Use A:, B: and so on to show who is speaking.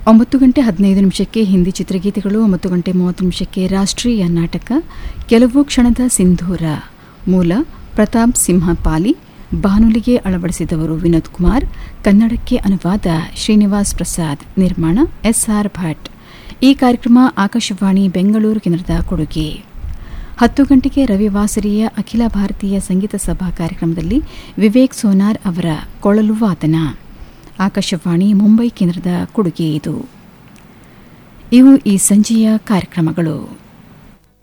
A: ಒಂಬತ್ತು ಗಂಟೆ ಹದಿನೈದು ನಿಮಿಷಕ್ಕೆ ಹಿಂದಿ ಚಿತ್ರಗೀತೆಗಳು ಒಂಬತ್ತು ಗಂಟೆ ಮೂವತ್ತು ನಿಮಿಷಕ್ಕೆ ರಾಷ್ಟ್ರೀಯ ನಾಟಕ ಕೆಲವು ಕ್ಷಣದ ಸಿಂಧೂರ ಮೂಲ ಪ್ರತಾಪ್ ಸಿಂಹ ಪಾಲಿ ಬಾನುಲಿಗೆ ಅಳವಡಿಸಿದವರು ವಿನೋದ್ ಕುಮಾರ್ ಕನ್ನಡಕ್ಕೆ ಅನುವಾದ ಶ್ರೀನಿವಾಸ್ ಪ್ರಸಾದ್ ನಿರ್ಮಾಣ ಎಸ್ಆರ್ ಭಟ್ ಈ ಕಾರ್ಯಕ್ರಮ ಆಕಾಶವಾಣಿ ಬೆಂಗಳೂರು ಕೇಂದ್ರದ ಕೊಡುಗೆ ಹತ್ತು ಗಂಟೆಗೆ ರವಿವಾಸರಿಯ ಅಖಿಲ ಭಾರತೀಯ ಸಂಗೀತ ಸಭಾ ಕಾರ್ಯಕ್ರಮದಲ್ಲಿ ವಿವೇಕ್ ಸೋನಾರ್ ಅವರ ಕೊಳಲು ವಾದನ ಆಕಾಶವಾಣಿ ಮುಂಬೈ ಕೇಂದ್ರದ ಕೊಡುಗೆ ಇದು ಇವು ಈ ಸಂಜೆಯ ಕಾರ್ಯಕ್ರಮಗಳು